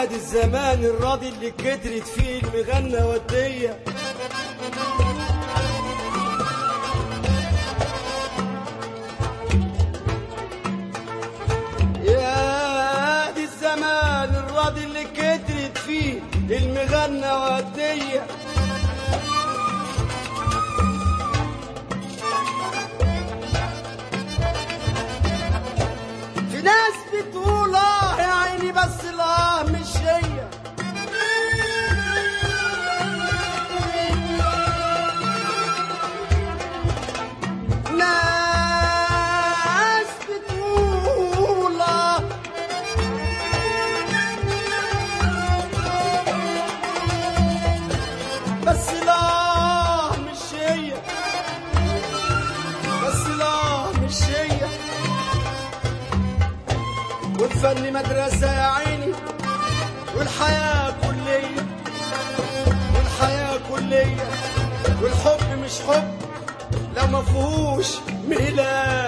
يا دي الزمان الراضي اللي كترت فيه المغنى وديه يا دي الزمان الراضي اللي كترت فيه المغنى وديه في ناس بتقول اه يا عيني بس لا مش هي ناس بتقول اه بس لا مش هي بس لا مش هي والفن مدرسة يا عيني والحياة كلية والحياة كلية والحب مش حب لو ما فيهوش ميلاد